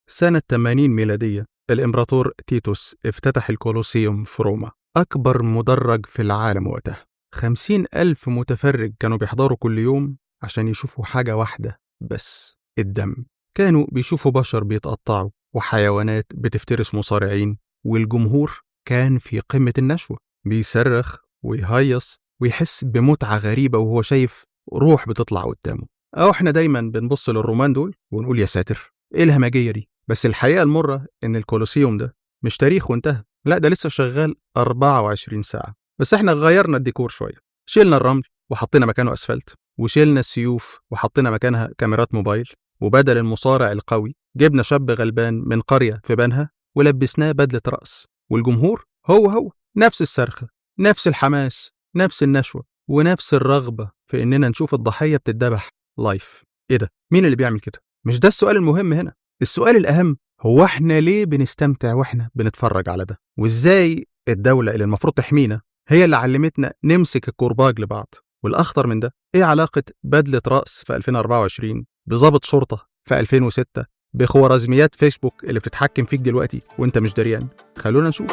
سنة 80 ميلادية الإمبراطور تيتوس افتتح الكولوسيوم في روما أكبر مدرج في العالم وقتها خمسين ألف متفرج كانوا بيحضروا كل يوم عشان يشوفوا حاجة واحدة بس الدم كانوا بيشوفوا بشر بيتقطعوا وحيوانات بتفترس مصارعين والجمهور كان في قمة النشوة بيصرخ ويهيص ويحس بمتعة غريبة وهو شايف روح بتطلع قدامه أو إحنا دايما بنبص للرومان دول ونقول يا ساتر إيه الهمجية دي بس الحقيقة المرة إن الكولوسيوم ده مش تاريخ وانتهى لا ده لسه شغال 24 ساعة بس إحنا غيرنا الديكور شوية شيلنا الرمل وحطينا مكانه أسفلت وشيلنا السيوف وحطينا مكانها كاميرات موبايل وبدل المصارع القوي جبنا شاب غلبان من قرية في بنها ولبسناه بدلة رأس والجمهور هو هو نفس الصرخة نفس الحماس نفس النشوة ونفس الرغبة في إننا نشوف الضحية بتتذبح لايف إيه ده؟ مين اللي بيعمل كده؟ مش ده السؤال المهم هنا السؤال الأهم هو إحنا ليه بنستمتع وإحنا بنتفرج على ده؟ وإزاي الدولة اللي المفروض تحمينا هي اللي علمتنا نمسك الكرباج لبعض والأخطر من ده إيه علاقة بدلة رأس في 2024 بضابط شرطة في 2006 بخوارزميات فيسبوك اللي بتتحكم فيك دلوقتي وانت مش دريان خلونا نشوف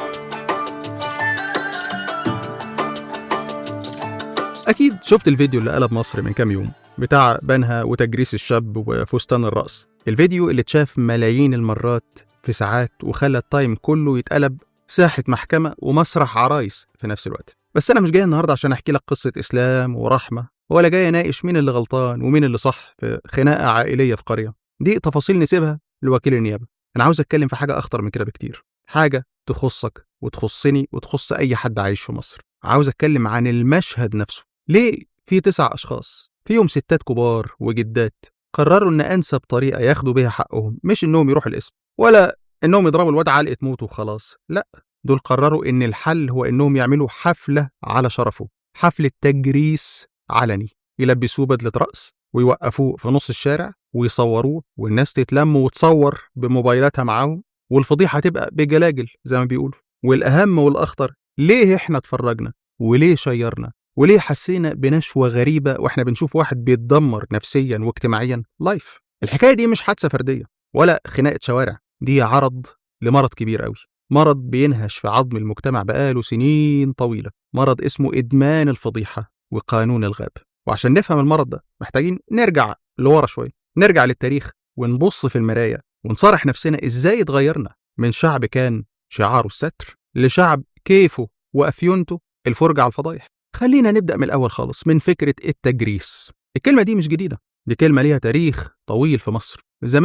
أكيد شفت الفيديو اللي قلب مصر من كام يوم بتاع بنها وتجريس الشاب وفستان الرأس الفيديو اللي اتشاف ملايين المرات في ساعات وخلى التايم كله يتقلب ساحة محكمة ومسرح عرايس في نفس الوقت بس أنا مش جاي النهاردة عشان أحكي لك قصة إسلام ورحمة ولا جاي أناقش مين اللي غلطان ومين اللي صح في خناقة عائلية في قرية دي تفاصيل نسيبها لوكيل النيابة أنا عاوز أتكلم في حاجة أخطر من كده بكتير حاجة تخصك وتخصني وتخص أي حد عايش في مصر عاوز أتكلم عن المشهد نفسه ليه في تسع أشخاص فيهم ستات كبار وجدات قرروا إن أنسب طريقة ياخدوا بيها حقهم مش إنهم يروحوا القسم ولا إنهم يضربوا الواد علقة موت وخلاص لا دول قرروا إن الحل هو إنهم يعملوا حفلة على شرفه حفلة تجريس علني يلبسوه بدلة رأس ويوقفوه في نص الشارع ويصوروه والناس تتلم وتصور بموبايلاتها معاهم والفضيحة تبقى بجلاجل زي ما بيقولوا والأهم والأخطر ليه إحنا اتفرجنا وليه شيرنا وليه حسينا بنشوة غريبة وإحنا بنشوف واحد بيتدمر نفسيا واجتماعيا لايف الحكاية دي مش حادثة فردية ولا خناقة شوارع دي عرض لمرض كبير قوي مرض بينهش في عظم المجتمع بقاله سنين طويلة مرض اسمه إدمان الفضيحة وقانون الغاب وعشان نفهم المرض ده محتاجين نرجع لورا شوية نرجع للتاريخ ونبص في المراية ونصارح نفسنا إزاي اتغيرنا من شعب كان شعاره الستر لشعب كيفه وأفيونته الفرجة على الفضايح خلينا نبدأ من الأول خالص من فكرة التجريس الكلمة دي مش جديدة دي كلمة ليها تاريخ طويل في مصر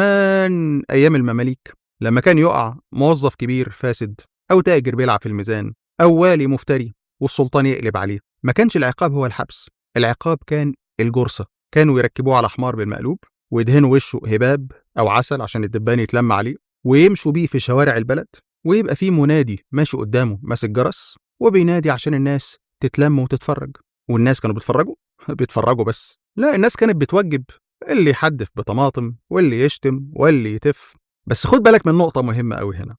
زمان أيام المماليك لما كان يقع موظف كبير فاسد أو تاجر بيلعب في الميزان أو والي مفتري والسلطان يقلب عليه ما كانش العقاب هو الحبس العقاب كان الجرصة كانوا يركبوه على حمار بالمقلوب ويدهنوا وشه هباب أو عسل عشان الدبان يتلم عليه ويمشوا بيه في شوارع البلد ويبقى في منادي ماشي قدامه ماسك جرس وبينادي عشان الناس تتلم وتتفرج والناس كانوا بيتفرجوا بيتفرجوا بس لا الناس كانت بتوجب اللي يحدف بطماطم واللي يشتم واللي يتف بس خد بالك من نقطة مهمة قوي هنا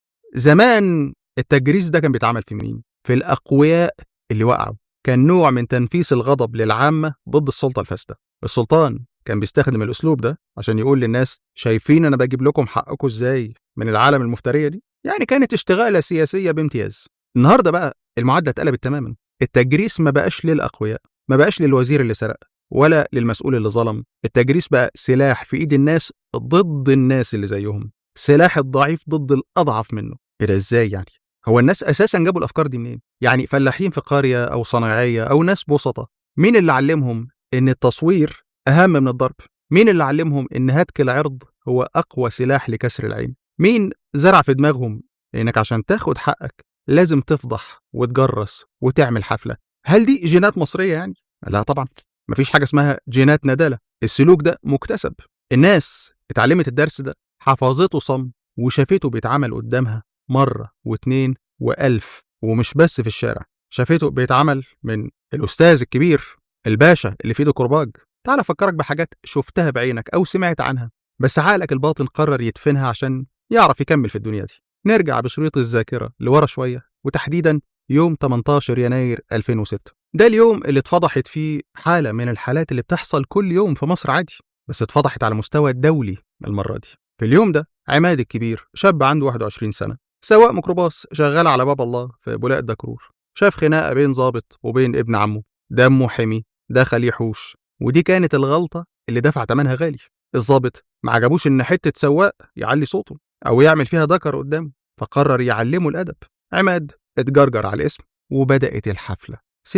زمان التجريس ده كان بيتعمل في مين؟ في الأقوياء اللي وقعوا كان نوع من تنفيس الغضب للعامة ضد السلطة الفاسدة السلطان كان بيستخدم الأسلوب ده عشان يقول للناس شايفين أنا بجيب لكم حقكم إزاي من العالم المفترية دي يعني كانت اشتغالة سياسية بامتياز النهاردة بقى المعادلة اتقلبت تماما التجريس ما بقاش للأقوياء ما بقاش للوزير اللي سرق ولا للمسؤول اللي ظلم التجريس بقى سلاح في ايد الناس ضد الناس اللي زيهم سلاح الضعيف ضد الأضعف منه إيه ده إزاي يعني هو الناس أساسا جابوا الأفكار دي منين يعني فلاحين في قرية أو صنايعية أو ناس بسطة مين اللي علمهم إن التصوير أهم من الضرب مين اللي علمهم إن هتك العرض هو أقوى سلاح لكسر العين مين زرع في دماغهم إنك عشان تاخد حقك لازم تفضح وتجرس وتعمل حفلة هل دي جينات مصرية يعني؟ لا طبعا مفيش حاجة اسمها جينات ندالة السلوك ده مكتسب الناس اتعلمت الدرس ده حفظته صم وشافته بيتعمل قدامها مرة واتنين وألف ومش بس في الشارع شافته بيتعمل من الأستاذ الكبير الباشا اللي في ايده كرباج تعال أفكرك بحاجات شفتها بعينك أو سمعت عنها بس عقلك الباطن قرر يدفنها عشان يعرف يكمل في الدنيا دي نرجع بشريط الذاكرة لورا شوية وتحديدا يوم 18 يناير 2006 ده اليوم اللي اتفضحت فيه حالة من الحالات اللي بتحصل كل يوم في مصر عادي بس اتفضحت على مستوى دولي المرة دي في اليوم ده عماد الكبير شاب عنده 21 سنة سواق ميكروباص شغال على باب الله في بولاق الدكرور شاف خناقة بين ظابط وبين ابن عمه دمه حمي دخل يحوش ودي كانت الغلطة اللي دفع تمنها غالي الظابط ما عجبوش إن حتة سواق يعلي صوته أو يعمل فيها ذكر قدامه فقرر يعلمه الأدب عماد اتجرجر على الاسم وبدأت الحفلة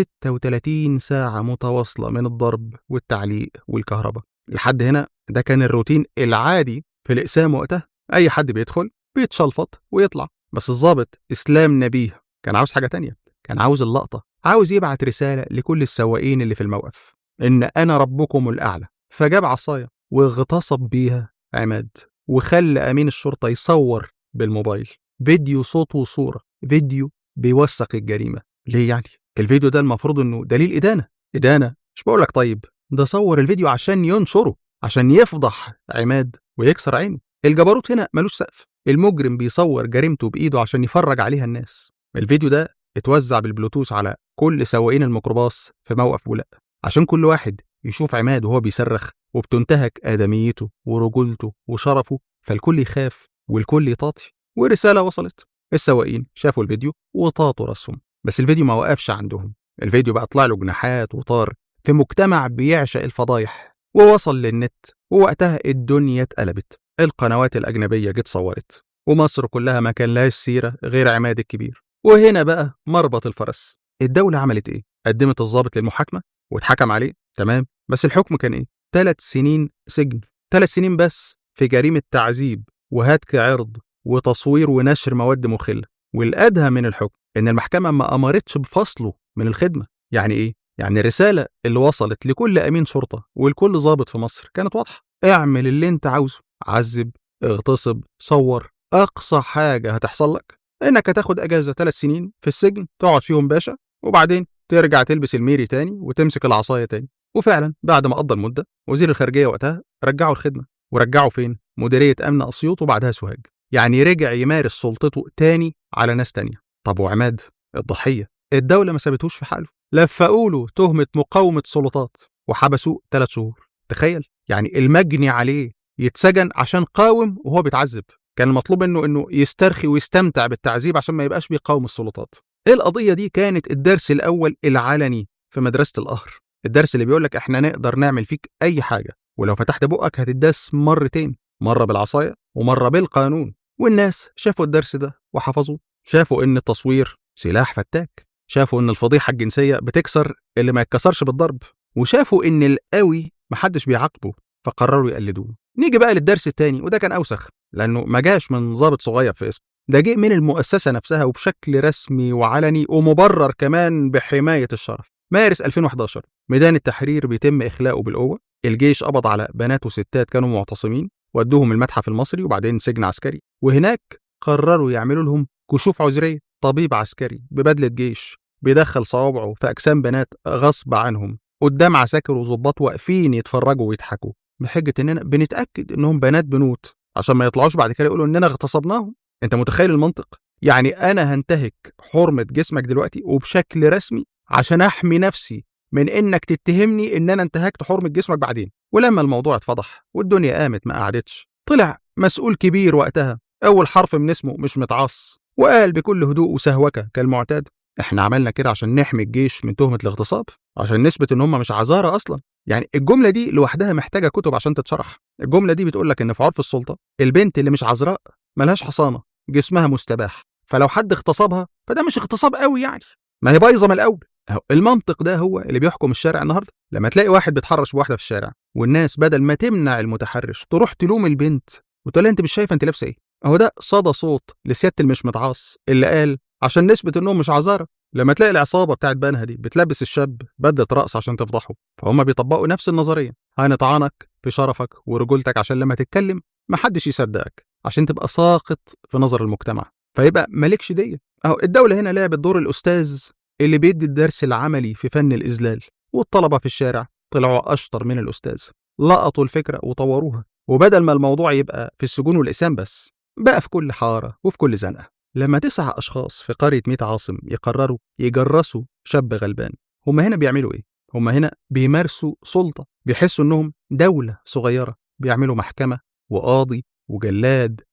36 ساعة متواصلة من الضرب والتعليق والكهرباء لحد هنا ده كان الروتين العادي في الإقسام وقتها أي حد بيدخل بيتشلفط ويطلع بس الظابط إسلام نبيه كان عاوز حاجة تانية كان عاوز اللقطة عاوز يبعت رسالة لكل السواقين اللي في الموقف إن أنا ربكم الأعلى فجاب عصاية واغتصب بيها عماد وخلى أمين الشرطة يصور بالموبايل فيديو صوت وصورة فيديو بيوثق الجريمة ليه يعني؟ الفيديو ده المفروض إنه دليل إدانة إدانة مش بقولك طيب ده صور الفيديو عشان ينشره عشان يفضح عماد ويكسر عينه الجبروت هنا ملوش سقف المجرم بيصور جريمته بإيده عشان يفرج عليها الناس الفيديو ده اتوزع بالبلوتوث على كل سواقين الميكروباص في موقف بولاق عشان كل واحد يشوف عماد وهو بيصرخ وبتنتهك آدميته ورجولته وشرفه فالكل يخاف والكل يطاطي ورسالة وصلت السواقين شافوا الفيديو وطاطوا راسهم بس الفيديو ما وقفش عندهم الفيديو بقى طلع له جناحات وطار في مجتمع بيعشق الفضايح ووصل للنت ووقتها الدنيا اتقلبت القنوات الأجنبية جت صورت ومصر كلها ما كان لهاش سيرة غير عماد الكبير وهنا بقى مربط الفرس الدولة عملت إيه؟ قدمت الضابط للمحاكمة واتحكم عليه تمام بس الحكم كان إيه؟ ثلاث سنين سجن ثلاث سنين بس في جريمة تعذيب وهتك عرض وتصوير ونشر مواد مخلة والأدهى من الحكم إن المحكمة ما أمرتش بفصله من الخدمة يعني إيه؟ يعني الرسالة اللي وصلت لكل أمين شرطة ولكل ضابط في مصر كانت واضحة اعمل اللي انت عاوزه عذب اغتصب صور أقصى حاجة هتحصل لك إنك هتاخد أجازة ثلاث سنين في السجن تقعد فيهم باشا وبعدين ترجع تلبس الميري تاني وتمسك العصاية تاني وفعلا بعد ما قضى المدة وزير الخارجية وقتها رجعه الخدمة ورجعه فين؟ مديرية أمن أسيوط وبعدها سوهاج يعني رجع يمارس سلطته تاني على ناس تانية طب وعماد الضحية الدولة ما سابتهوش في حاله لفقوا له تهمة مقاومة سلطات وحبسوه ثلاث شهور تخيل يعني المجني عليه يتسجن عشان قاوم وهو بيتعذب كان المطلوب منه انه يسترخي ويستمتع بالتعذيب عشان ما يبقاش بيقاوم السلطات القضية دي كانت الدرس الأول العلني في مدرسة القهر الدرس اللي بيقولك احنا نقدر نعمل فيك أي حاجة ولو فتحت بقك هتداس مرتين مرة بالعصاية ومرة بالقانون والناس شافوا الدرس ده وحفظوه شافوا ان التصوير سلاح فتاك شافوا ان الفضيحة الجنسية بتكسر اللي ما يتكسرش بالضرب وشافوا ان القوي محدش بيعاقبه فقرروا يقلدوه نيجي بقى للدرس التاني وده كان أوسخ لأنه ما جاش من ضابط صغير في اسمه ده جه من المؤسسة نفسها وبشكل رسمي وعلني ومبرر كمان بحماية الشرف مارس 2011 ميدان التحرير بيتم إخلاؤه بالقوة الجيش قبض على بنات وستات كانوا معتصمين ودوهم المتحف المصري وبعدين سجن عسكري وهناك قرروا يعملوا لهم كشوف عذرية طبيب عسكري ببدلة جيش بيدخل صوابعه في أجسام بنات غصب عنهم قدام عساكر وظباط واقفين يتفرجوا ويضحكوا بحجة إننا بنتأكد إنهم بنات بنوت عشان ما يطلعوش بعد كده يقولوا إننا اغتصبناهم أنت متخيل المنطق؟ يعني أنا هنتهك حرمة جسمك دلوقتي وبشكل رسمي عشان أحمي نفسي من إنك تتهمني إن أنا انتهكت حرمة جسمك بعدين ولما الموضوع اتفضح والدنيا قامت ما قعدتش طلع مسؤول كبير وقتها أول حرف من اسمه مش متعص وقال بكل هدوء وسهوكة كالمعتاد احنا عملنا كده عشان نحمي الجيش من تهمة الاغتصاب عشان نثبت ان هم مش عذارى اصلا يعني الجملة دي لوحدها محتاجة كتب عشان تتشرح الجملة دي بتقول لك ان في عرف السلطة البنت اللي مش عذراء ملهاش حصانة جسمها مستباح فلو حد اغتصبها فده مش اغتصاب قوي يعني ما هي بايظة من الاول اهو المنطق ده هو اللي بيحكم الشارع النهارده لما تلاقي واحد بيتحرش بواحده في الشارع والناس بدل ما تمنع المتحرش تروح تلوم البنت وتقول لها انت مش شايفه انت لابسه ايه اهو ده صدى صوت لسياده المش متعاص اللي قال عشان نثبت انهم مش عذارى لما تلاقي العصابه بتاعت بنها دي بتلبس الشاب بدله رقص عشان تفضحه فهم بيطبقوا نفس النظريه هنطعنك في شرفك ورجولتك عشان لما تتكلم محدش يصدقك عشان تبقى ساقط في نظر المجتمع فيبقى مالكش ديه اهو الدوله هنا لعبت دور الاستاذ اللي بيدي الدرس العملي في فن الاذلال والطلبه في الشارع طلعوا اشطر من الاستاذ لقطوا الفكره وطوروها وبدل ما الموضوع يبقى في السجون والإقسام بس بقى في كل حارة وفي كل زنقة لما تسع أشخاص في قرية ميت عاصم يقرروا يجرسوا شاب غلبان هم هنا بيعملوا إيه؟ هم هنا بيمارسوا سلطة بيحسوا إنهم دولة صغيرة بيعملوا محكمة وقاضي وجلاد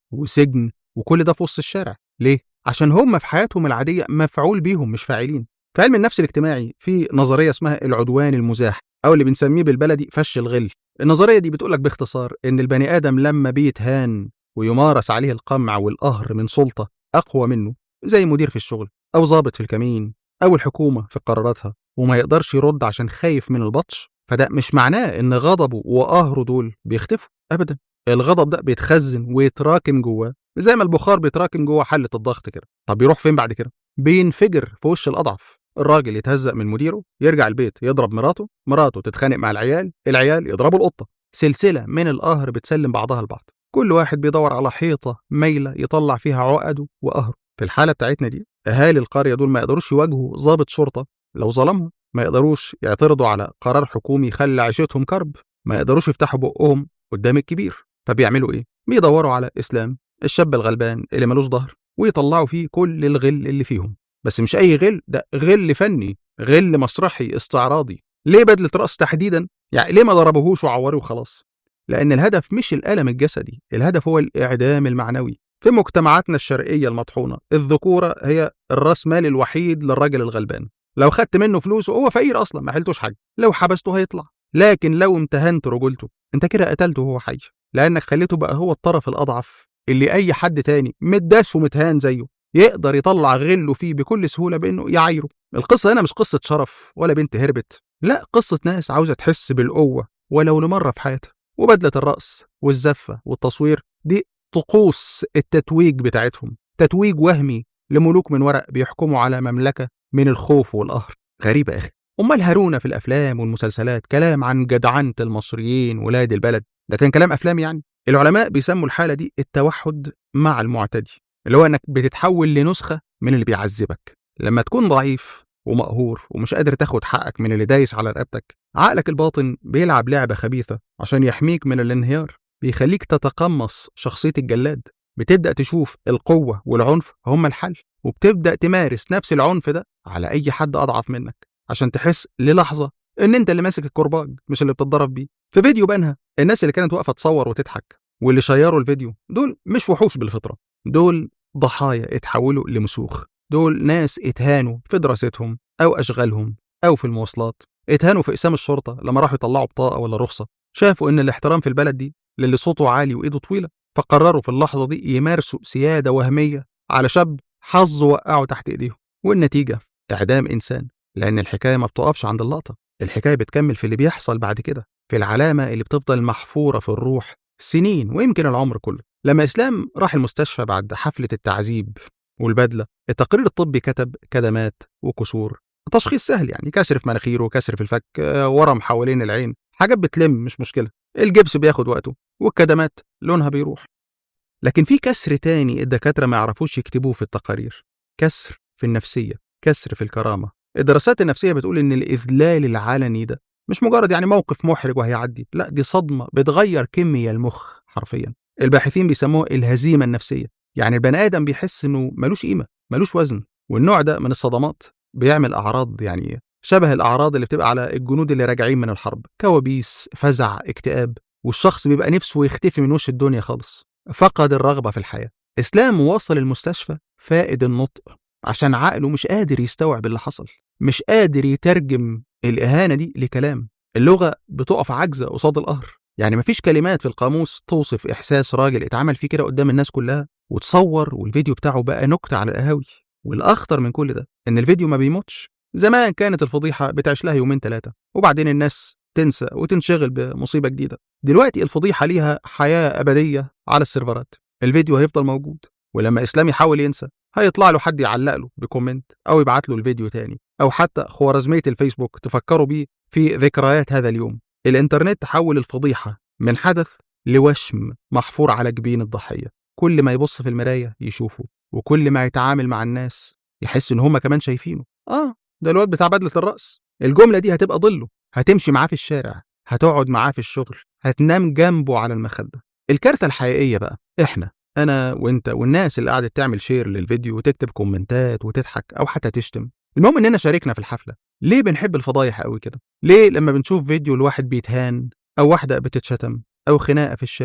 وسجن وكل ده في وسط الشارع ليه عشان هم في حياتهم العاديه مفعول بيهم مش فاعلين في علم النفس الاجتماعي في نظريه اسمها العدوان المزاح او اللي بنسميه بالبلدي فش الغل النظريه دي بتقولك باختصار ان البني ادم لما بيتهان ويمارس عليه القمع والقهر من سلطه اقوى منه زي مدير في الشغل او ضابط في الكمين او الحكومه في قراراتها وما يقدرش يرد عشان خايف من البطش فده مش معناه ان غضبه وقهره دول بيختفوا ابدا الغضب ده بيتخزن ويتراكم جواه زي ما البخار بيتراكم جوه حله الضغط كده طب بيروح فين بعد كده بينفجر في وش الاضعف الراجل يتهزق من مديره يرجع البيت يضرب مراته مراته تتخانق مع العيال العيال يضربوا القطه سلسله من القهر بتسلم بعضها البعض كل واحد بيدور على حيطه مايله يطلع فيها عقده وقهره في الحاله بتاعتنا دي اهالي القريه دول ما يقدروش يواجهوا ضابط شرطه لو ظلمهم ما يقدروش يعترضوا على قرار حكومي يخلي عيشتهم كرب ما يقدروش يفتحوا بقهم قدام الكبير فبيعملوا ايه بيدوروا على اسلام الشاب الغلبان اللي ملوش ظهر ويطلعوا فيه كل الغل اللي فيهم بس مش اي غل ده غل فني غل مسرحي استعراضي ليه بدله راس تحديدا يعني ليه ما ضربوهوش وعوروه خلاص لان الهدف مش الالم الجسدي الهدف هو الاعدام المعنوي في مجتمعاتنا الشرقيه المطحونه الذكوره هي الراس مال الوحيد للراجل الغلبان لو خدت منه فلوس وهو فقير اصلا ما حلتوش حاجه لو حبسته هيطلع لكن لو امتهنت رجولته انت كده قتلته وهو حي لانك خليته بقى هو الطرف الاضعف اللي اي حد تاني متداس ومتهان زيه يقدر يطلع غله فيه بكل سهوله بانه يعايره القصه هنا مش قصه شرف ولا بنت هربت لا قصه ناس عاوزه تحس بالقوه ولو لمره في حياتها وبدله الراس والزفه والتصوير دي طقوس التتويج بتاعتهم تتويج وهمي لملوك من ورق بيحكموا على مملكه من الخوف والقهر غريبه يا اخي امال هارونا في الافلام والمسلسلات كلام عن جدعنه المصريين ولاد البلد ده كان كلام افلام يعني العلماء بيسموا الحاله دي التوحد مع المعتدي اللي هو انك بتتحول لنسخه من اللي بيعذبك لما تكون ضعيف ومقهور ومش قادر تاخد حقك من اللي دايس على رقبتك عقلك الباطن بيلعب لعبه خبيثه عشان يحميك من الانهيار بيخليك تتقمص شخصيه الجلاد بتبدا تشوف القوه والعنف هما الحل وبتبدا تمارس نفس العنف ده على اي حد اضعف منك عشان تحس للحظه ان انت اللي ماسك الكرباج مش اللي بتتضرب بيه في فيديو بنها الناس اللي كانت واقفه تصور وتضحك واللي شيروا الفيديو دول مش وحوش بالفطره دول ضحايا اتحولوا لمسوخ دول ناس اتهانوا في دراستهم او اشغالهم او في المواصلات اتهانوا في اقسام الشرطه لما راحوا يطلعوا بطاقه ولا رخصه شافوا ان الاحترام في البلد دي للي صوته عالي وايده طويله فقرروا في اللحظه دي يمارسوا سياده وهميه على شاب حظه وقعه تحت ايديهم والنتيجه اعدام انسان لان الحكايه ما بتقفش عند اللقطه الحكايه بتكمل في اللي بيحصل بعد كده في العلامه اللي بتفضل محفوره في الروح سنين ويمكن العمر كله لما اسلام راح المستشفى بعد حفله التعذيب والبدله التقرير الطبي كتب كدمات وكسور تشخيص سهل يعني كسر في مناخيره كسر في الفك ورم حوالين العين حاجات بتلم مش مشكله الجبس بياخد وقته والكدمات لونها بيروح لكن في كسر تاني الدكاتره ما يعرفوش يكتبوه في التقارير كسر في النفسيه كسر في الكرامه الدراسات النفسيه بتقول ان الاذلال العلني ده مش مجرد يعني موقف محرج وهيعدي لا دي صدمه بتغير كيمياء المخ حرفيا الباحثين بيسموها الهزيمه النفسيه يعني البني ادم بيحس انه ملوش قيمه ملوش وزن والنوع ده من الصدمات بيعمل اعراض يعني شبه الاعراض اللي بتبقى على الجنود اللي راجعين من الحرب كوابيس فزع اكتئاب والشخص بيبقى نفسه يختفي من وش الدنيا خالص فقد الرغبه في الحياه اسلام وصل المستشفى فائد النطق عشان عقله مش قادر يستوعب اللي حصل مش قادر يترجم الإهانة دي لكلام اللغة بتقف عاجزة قصاد القهر يعني مفيش كلمات في القاموس توصف إحساس راجل اتعمل فيه كده قدام الناس كلها وتصور والفيديو بتاعه بقى نكتة على القهاوي والأخطر من كل ده إن الفيديو ما بيموتش زمان كانت الفضيحة بتعيش لها يومين ثلاثة وبعدين الناس تنسى وتنشغل بمصيبة جديدة دلوقتي الفضيحة ليها حياة أبدية على السيرفرات الفيديو هيفضل موجود ولما إسلام يحاول ينسى هيطلع له حد يعلق له بكومنت أو يبعت له الفيديو تاني أو حتى خوارزمية الفيسبوك تفكروا بيه في ذكريات هذا اليوم الإنترنت تحول الفضيحة من حدث لوشم محفور على جبين الضحية كل ما يبص في المراية يشوفه وكل ما يتعامل مع الناس يحس إن هما كمان شايفينه آه ده الواد بتاع بدلة الرأس الجملة دي هتبقى ضله هتمشي معاه في الشارع هتقعد معاه في الشغل هتنام جنبه على المخدة الكارثة الحقيقية بقى إحنا أنا وأنت والناس اللي قعدت تعمل شير للفيديو وتكتب كومنتات وتضحك أو حتى تشتم المهم إننا شاركنا في الحفلة ليه بنحب الفضايح قوي كده ليه لما بنشوف فيديو لواحد بيتهان أو واحدة بتتشتم أو خناقة في الشارع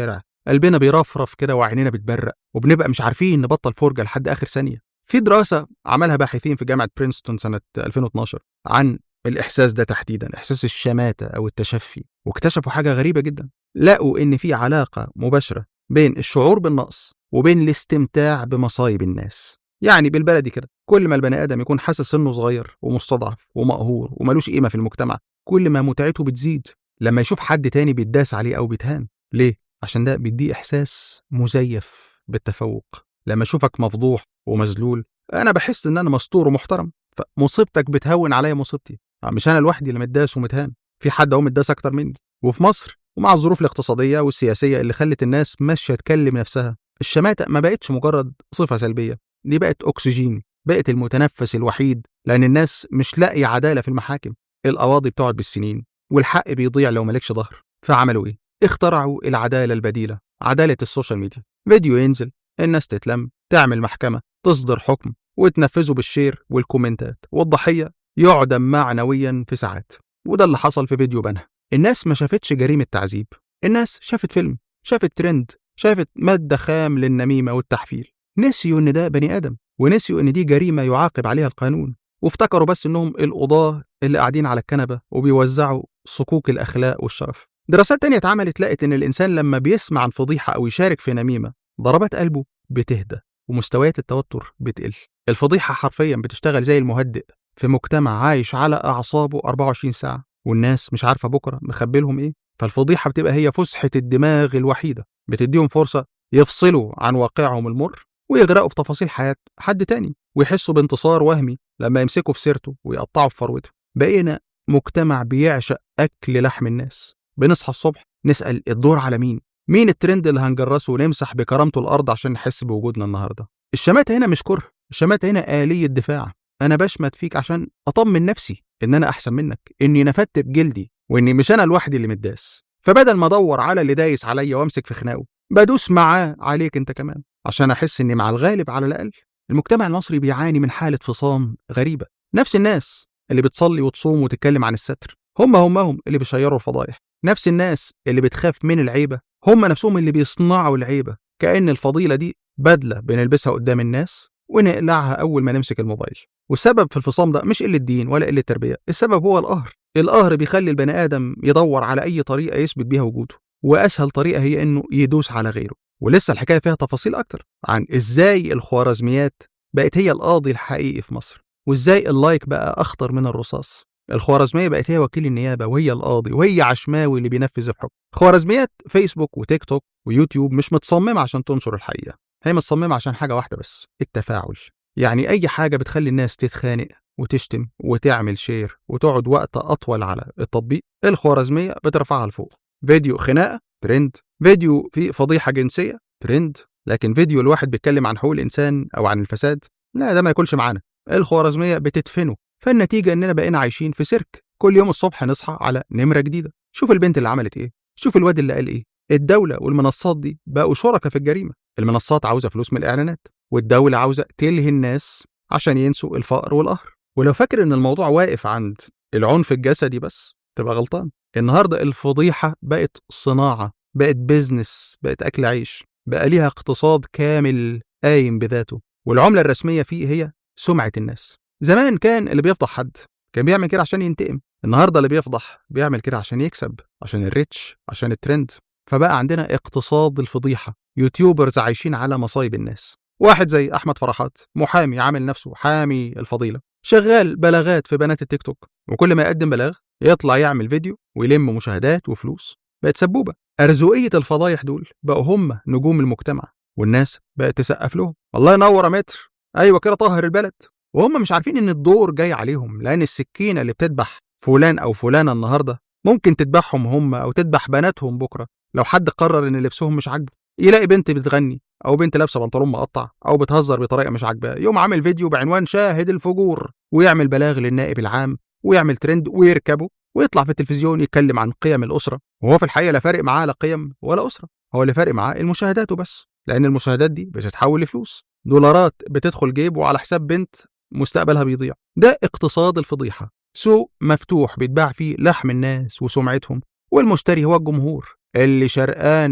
قلبنا بيرفرف كده وعينينا بتبرق وبنبقى مش عارفين نبطل فرجة لحد آخر ثانية في دراسة عملها باحثين في جامعة برينستون سنة 2012 عن الإحساس ده تحديدا إحساس الشماتة أو التشفي واكتشفوا حاجة غريبة جدا لقوا إن في علاقة مباشرة بين الشعور بالنقص وبين الاستمتاع بمصايب الناس يعني بالبلدي كده كل ما البني آدم يكون حاسس إنه صغير ومستضعف ومقهور وملوش قيمة في المجتمع كل ما متعته بتزيد لما يشوف حد تاني بيتداس عليه أو بيتهان ليه؟ عشان ده بيديه إحساس مزيف بالتفوق لما أشوفك مفضوح ومذلول أنا بحس إن أنا مستور ومحترم فمصيبتك بتهون عليا مصيبتي مش أنا لوحدي اللي متداس ومتهان في حد أهو متداس أكتر مني وفي مصر ومع الظروف الاقتصادية والسياسية اللي خلت الناس ماشية تكلم نفسها الشماتة ما بقتش مجرد صفة سلبية دي بقت أكسجين بقت المتنفس الوحيد لأن الناس مش لاقية عدالة في المحاكم القواضي بتقعد بالسنين والحق بيضيع لو مالكش ظهر فعملوا إيه؟ اخترعوا العدالة البديلة عدالة السوشيال ميديا فيديو ينزل الناس تتلم تعمل محكمة تصدر حكم وتنفذه بالشير والكومنتات والضحية يعدم معنويا في ساعات وده اللي حصل في فيديو بنها الناس ما شافتش جريمة تعذيب الناس شافت فيلم شافت ترند شافت مادة خام للنميمة والتحفيل نسيوا إن ده بني آدم ونسيوا إن دي جريمة يعاقب عليها القانون وافتكروا بس إنهم القضاة اللي قاعدين على الكنبة وبيوزعوا صكوك الأخلاق والشرف دراسات تانية اتعملت لقت إن الإنسان لما بيسمع عن فضيحة أو يشارك في نميمة ضربات قلبه بتهدى ومستويات التوتر بتقل الفضيحة حرفيا بتشتغل زي المهدئ في مجتمع عايش على أعصابه 24 ساعة والناس مش عارفة بكرة مخبلهم إيه فالفضيحة بتبقى هي فسحة الدماغ الوحيدة بتديهم فرصة يفصلوا عن واقعهم المر ويغرقوا في تفاصيل حياة حد تاني ويحسوا بانتصار وهمي لما يمسكوا في سيرته ويقطعوا في فروته بقينا مجتمع بيعشق أكل لحم الناس بنصحى الصبح نسأل الدور على مين مين الترند اللي هنجرسه ونمسح بكرامته الأرض عشان نحس بوجودنا النهاردة الشماتة هنا مش كره الشماتة هنا آلية دفاع أنا بشمت فيك عشان أطمن نفسي إن أنا أحسن منك إني نفدت بجلدي وإني مش أنا لوحدي اللي متداس فبدل ما أدور على اللي دايس عليا وأمسك في خناقه بدوس معاه عليك أنت كمان عشان أحس إني مع الغالب على الأقل المجتمع المصري بيعاني من حالة فصام غريبة نفس الناس اللي بتصلي وتصوم وتتكلم عن الستر هم همهم اللي بيشيروا الفضايح نفس الناس اللي بتخاف من العيبة هم نفسهم اللي بيصنعوا العيبة كأن الفضيلة دي بدلة بنلبسها قدام الناس ونقلعها أول ما نمسك الموبايل والسبب في الفصام ده مش قلة دين ولا قلة تربية السبب هو القهر القهر بيخلي البني آدم يدور على أي طريقة يثبت بيها وجوده وأسهل طريقة هي إنه يدوس على غيره ولسه الحكاية فيها تفاصيل أكتر عن إزاي الخوارزميات بقت هي القاضي الحقيقي في مصر وإزاي اللايك بقى أخطر من الرصاص الخوارزمية بقت هي وكيل النيابة وهي القاضي وهي عشماوي اللي بينفذ الحكم خوارزميات فيسبوك وتيك توك ويوتيوب مش متصممة عشان تنشر الحقيقة هي متصممة عشان حاجة واحدة بس التفاعل يعني أي حاجة بتخلي الناس تتخانق وتشتم وتعمل شير وتقعد وقت أطول على التطبيق الخوارزمية بترفعها لفوق فيديو خناقة ترند فيديو فيه فضيحة جنسية ترند لكن فيديو الواحد بيتكلم عن حقوق الإنسان أو عن الفساد لا ده ما ياكلش معانا الخوارزمية بتدفنه فالنتيجة إننا بقينا عايشين في سيرك كل يوم الصبح نصحى على نمرة جديدة شوف البنت اللي عملت إيه شوف الواد اللي قال إيه الدولة والمنصات دي بقوا شركاء في الجريمة المنصات عاوزة فلوس من الإعلانات والدولة عاوزة تلهي الناس عشان ينسوا الفقر والقهر ولو فاكر إن الموضوع واقف عند العنف الجسدي بس تبقى غلطان النهاردة الفضيحة بقت صناعة بقت بيزنس بقت أكل عيش بقى ليها اقتصاد كامل قايم بذاته والعملة الرسمية فيه هي سمعة الناس زمان كان اللي بيفضح حد كان بيعمل كده عشان ينتقم النهارده اللي بيفضح بيعمل كده عشان يكسب عشان الريتش عشان الترند فبقى عندنا اقتصاد الفضيحة يوتيوبرز عايشين على مصايب الناس واحد زي أحمد فرحات محامي عامل نفسه حامي الفضيلة شغال بلاغات في بنات التيك توك وكل ما يقدم بلاغ يطلع يعمل فيديو ويلم مشاهدات وفلوس بقت سبوبة أرزوقية الفضايح دول بقوا هم نجوم المجتمع والناس بقت تسقف لهم الله ينور يا متر أيوة كده طهر البلد وهم مش عارفين إن الدور جاي عليهم لأن السكينة اللي بتذبح فلان أو فلانة النهاردة ممكن تذبحهم هم أو تذبح بناتهم بكرة لو حد قرر إن لبسهم مش عاجبه يلاقي بنت بتغني أو بنت لابسة بنطلون مقطع أو بتهزر بطريقة مش عاجباه يقوم عامل فيديو بعنوان شاهد الفجور ويعمل بلاغ للنائب العام ويعمل ترند ويركبه ويطلع في التلفزيون يتكلم عن قيم الأسرة وهو في الحقيقة لا فارق معاه لا قيم ولا أسرة هو اللي فارق معاه المشاهدات وبس لأن المشاهدات دي بتتحول لفلوس دولارات بتدخل جيبه على حساب بنت مستقبلها بيضيع ده اقتصاد الفضيحة سوق مفتوح بيتباع فيه لحم الناس وسمعتهم والمشتري هو الجمهور اللي شرقان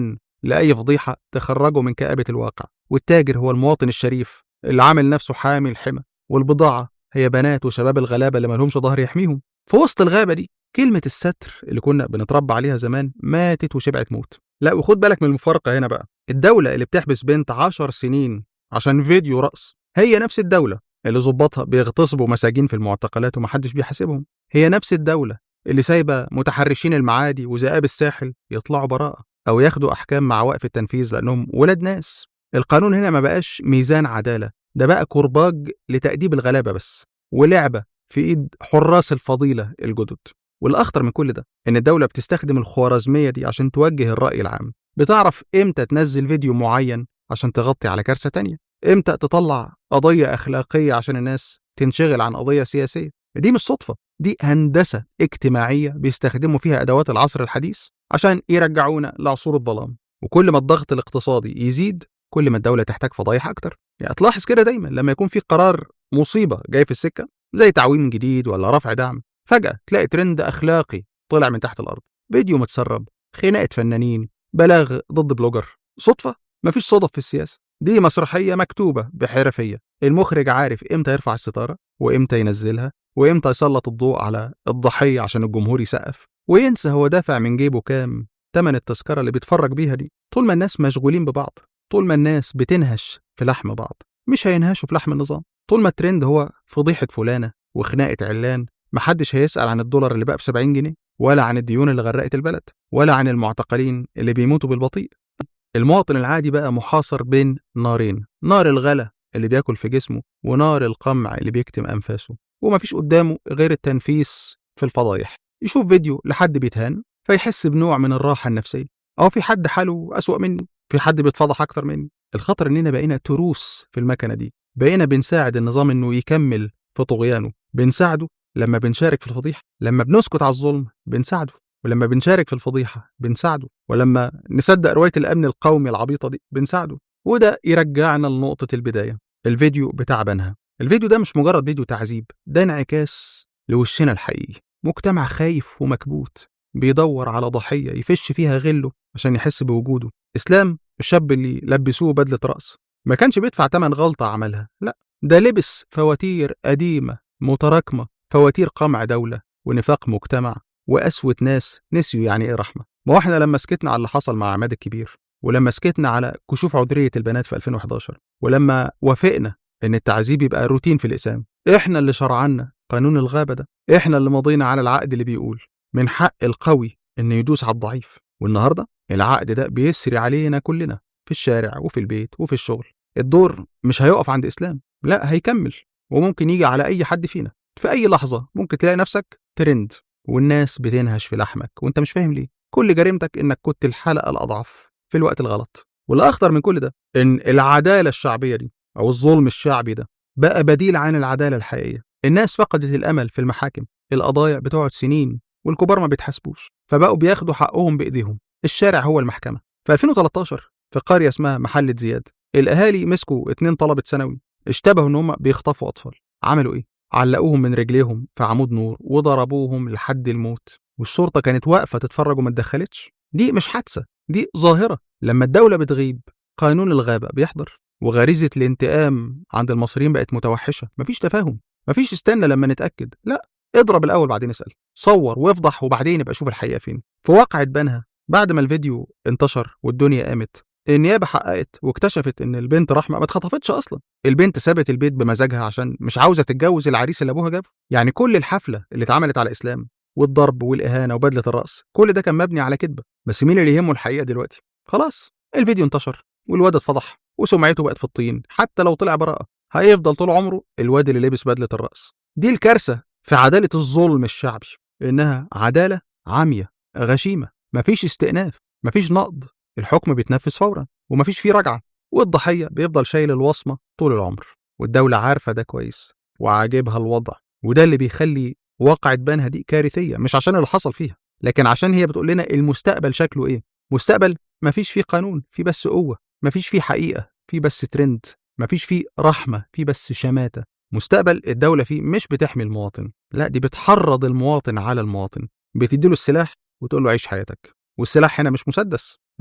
لأي فضيحة تخرجه من كآبة الواقع والتاجر هو المواطن الشريف اللي عامل نفسه حامي الحمى والبضاعة هي بنات وشباب الغلابة اللي مالهمش ظهر يحميهم في وسط الغابة دي كلمة الستر اللي كنا بنتربى عليها زمان ماتت وشبعت موت لا وخد بالك من المفارقة هنا بقى الدولة اللي بتحبس بنت عشر سنين عشان فيديو رقص هي نفس الدولة اللي ظباطها بيغتصبوا مساجين في المعتقلات ومحدش بيحاسبهم هي نفس الدولة اللي سايبة متحرشين المعادي وذئاب الساحل يطلعوا براءة أو ياخدوا أحكام مع وقف التنفيذ لأنهم ولاد ناس القانون هنا ما بقاش ميزان عدالة ده بقى كرباج لتأديب الغلابة بس ولعبة في إيد حراس الفضيلة الجدد والأخطر من كل ده إن الدولة بتستخدم الخوارزمية دي عشان توجه الرأي العام بتعرف إمتى تنزل فيديو معين عشان تغطي على كارثة تانية إمتى تطلع قضية أخلاقية عشان الناس تنشغل عن قضية سياسية دي مش صدفة دي هندسة اجتماعية بيستخدموا فيها أدوات العصر الحديث عشان يرجعونا لعصور الظلام وكل ما الضغط الاقتصادي يزيد كل ما الدولة تحتاج فضايح أكتر يعني تلاحظ كده دايما لما يكون في قرار مصيبة جاي في السكة زي تعويم جديد ولا رفع دعم فجأة تلاقي ترند أخلاقي طلع من تحت الأرض فيديو متسرب خناقة فنانين بلاغ ضد بلوجر صدفة مفيش صدف في السياسة دي مسرحية مكتوبة بحرفية المخرج عارف إمتى يرفع الستارة وإمتى ينزلها وإمتى يسلط الضوء على الضحية عشان الجمهور يسقف وينسى هو دافع من جيبه كام تمن التذكرة اللي بيتفرج بيها دي طول ما الناس مشغولين ببعض طول ما الناس بتنهش في لحم بعض مش هينهشوا في لحم النظام طول ما الترند هو فضيحة فلانة وخناقة علان محدش هيسأل عن الدولار اللي بقى ب 70 جنيه ولا عن الديون اللي غرقت البلد ولا عن المعتقلين اللي بيموتوا بالبطيء المواطن العادي بقى محاصر بين نارين نار الغلا اللي بياكل في جسمه ونار القمع اللي بيكتم أنفاسه ومفيش قدامه غير التنفيس في الفضايح يشوف فيديو لحد بيتهان فيحس بنوع من الراحة النفسية أو في حد حاله أسوأ مني في حد بيتفضح أكتر مني الخطر إننا بقينا تروس في المكنة دي بقينا بنساعد النظام إنه يكمل في طغيانه بنساعده لما بنشارك في الفضيحة لما بنسكت على الظلم بنساعده ولما بنشارك في الفضيحة بنساعده ولما نصدق رواية الأمن القومي العبيطة دي بنساعده وده يرجعنا لنقطة البداية الفيديو بتاع بنها الفيديو ده مش مجرد فيديو تعذيب ده انعكاس لوشنا الحقيقي مجتمع خايف ومكبوت بيدور على ضحية يفش فيها غله عشان يحس بوجوده إسلام الشاب اللي لبسوه بدلة رأس ما كانش بيدفع تمن غلطة عملها لا ده لبس فواتير قديمة متراكمة فواتير قمع دولة ونفاق مجتمع وقسوة ناس نسيوا يعني إيه رحمة ما هو إحنا لما سكتنا على اللي حصل مع عماد الكبير ولما سكتنا على كشوف عذرية البنات في 2011 ولما وافقنا إن التعذيب يبقى روتين في الإقسام إحنا اللي شرعنا قانون الغابة ده إحنا اللي مضينا على العقد اللي بيقول من حق القوي إنه يدوس على الضعيف والنهاردة العقد ده بيسري علينا كلنا في الشارع وفي البيت وفي الشغل الدور مش هيقف عند إسلام لا هيكمل وممكن يجي على أي حد فينا في أي لحظة ممكن تلاقي نفسك ترند والناس بتنهش في لحمك وانت مش فاهم ليه كل جريمتك انك كنت الحلقة الأضعف في الوقت الغلط والأخطر من كل ده إن العدالة الشعبية دي أو الظلم الشعبي ده بقى بديل عن العدالة الحقيقية الناس فقدت الأمل في المحاكم القضايا بتقعد سنين والكبار ما بيتحاسبوش فبقوا بياخدوا حقهم بإيديهم الشارع هو المحكمة في 2013 في قرية اسمها محلة زياد الأهالي مسكوا اتنين طلبة ثانوي اشتبهوا إن هم بيخطفوا أطفال عملوا إيه؟ علقوهم من رجليهم في عمود نور وضربوهم لحد الموت والشرطة كانت واقفة تتفرج وما اتدخلتش دي مش حادثة دي ظاهرة لما الدولة بتغيب قانون الغابة بيحضر وغريزة الانتقام عند المصريين بقت متوحشة مفيش تفاهم مفيش استنى لما نتأكد لا اضرب الأول بعدين اسأل صور وافضح وبعدين يبقى شوف الحقيقة فين في واقعة بنها بعد ما الفيديو انتشر والدنيا قامت النيابة حققت واكتشفت إن البنت رحمة ما اتخطفتش أصلا البنت سابت البيت بمزاجها عشان مش عاوزة تتجوز العريس اللي أبوها جابه يعني كل الحفلة اللي اتعملت على إسلام والضرب والإهانة وبدلة الرأس كل ده كان مبني على كذبة بس مين اللي يهمه الحقيقة دلوقتي خلاص الفيديو انتشر والواد اتفضح وسمعته بقت في الطين حتى لو طلع براءة هيفضل طول عمره الواد اللي لبس بدلة الرأس دي الكارثة في عدالة الظلم الشعبي إنها عدالة عامية غشيمة مفيش استئناف مفيش نقد الحكم بيتنفذ فورا ومفيش فيه رجعة والضحية بيفضل شايل الوصمة طول العمر والدولة عارفة ده كويس وعاجبها الوضع وده اللي بيخلي واقعة بنها دي كارثية مش عشان اللي حصل فيها لكن عشان هي بتقول لنا المستقبل شكله ايه مستقبل مفيش فيه قانون فيه بس قوة مفيش فيه حقيقة فيه بس ترند مفيش فيه رحمة فيه بس شماتة مستقبل الدولة فيه مش بتحمي المواطن لا دي بتحرض المواطن على المواطن بتديله السلاح وتقول له عيش حياتك والسلاح هنا مش مسدس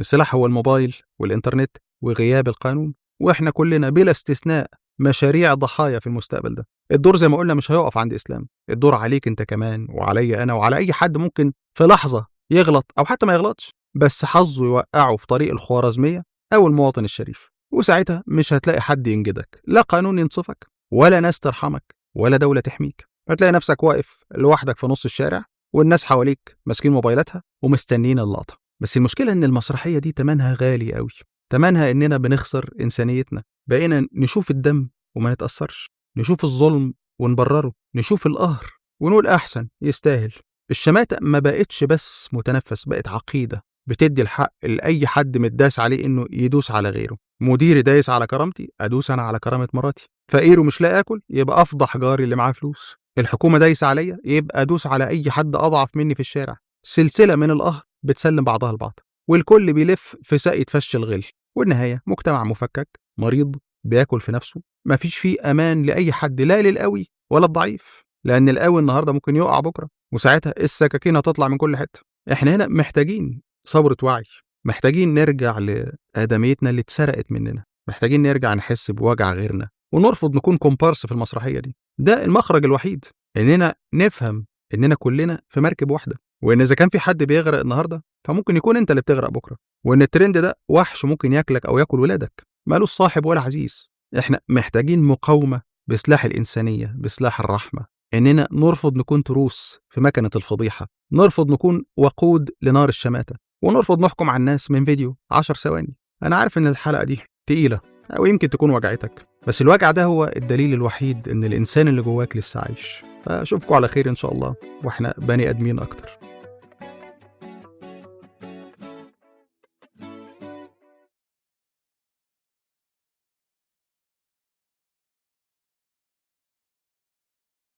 السلاح هو الموبايل والإنترنت وغياب القانون وإحنا كلنا بلا استثناء مشاريع ضحايا في المستقبل ده الدور زي ما قلنا مش هيقف عند إسلام الدور عليك أنت كمان وعلي أنا وعلى أي حد ممكن في لحظة يغلط أو حتى ما يغلطش بس حظه يوقعه في طريق الخوارزمية أو المواطن الشريف وساعتها مش هتلاقي حد ينجدك لا قانون ينصفك ولا ناس ترحمك ولا دولة تحميك هتلاقي نفسك واقف لوحدك في نص الشارع والناس حواليك ماسكين موبايلاتها ومستنين اللقطة بس المشكلة إن المسرحية دي تمنها غالي قوي تمنها إننا بنخسر إنسانيتنا بقينا نشوف الدم وما نتأثرش نشوف الظلم ونبرره نشوف القهر ونقول أحسن يستاهل الشماتة ما بقتش بس متنفس بقت عقيدة بتدي الحق لأي حد متداس عليه إنه يدوس على غيره مديري دايس على كرامتي أدوس أنا على كرامة مراتي فقير ومش لاقي آكل يبقى أفضح جاري اللي معاه فلوس الحكومة دايسة عليا يبقى أدوس على أي حد أضعف مني في الشارع سلسلة من القهر بتسلم بعضها البعض والكل بيلف في ساقية فش الغل والنهاية مجتمع مفكك مريض بياكل في نفسه مفيش فيه أمان لأي حد لا للقوي ولا الضعيف لأن القوي النهاردة ممكن يقع بكرة وساعتها السكاكين هتطلع من كل حتة احنا هنا محتاجين ثورة وعي محتاجين نرجع لآدميتنا اللي اتسرقت مننا محتاجين نرجع نحس بوجع غيرنا ونرفض نكون كومبارس في المسرحية دي ده المخرج الوحيد إننا نفهم إننا كلنا في مركب واحدة وإن إذا كان في حد بيغرق النهاردة فممكن يكون أنت اللي بتغرق بكرة وإن الترند ده وحش ممكن ياكلك أو ياكل ولادك مالوش صاحب ولا عزيز إحنا محتاجين مقاومة بسلاح الإنسانية بسلاح الرحمة إننا نرفض نكون تروس في مكنة الفضيحة نرفض نكون وقود لنار الشماتة ونرفض نحكم على الناس من فيديو عشر ثواني أنا عارف إن الحلقة دي تقيلة أو يمكن تكون وجعتك بس الوجع ده هو الدليل الوحيد إن الإنسان اللي جواك لسه عايش فأشوفكم على خير إن شاء الله وإحنا بني آدمين أكتر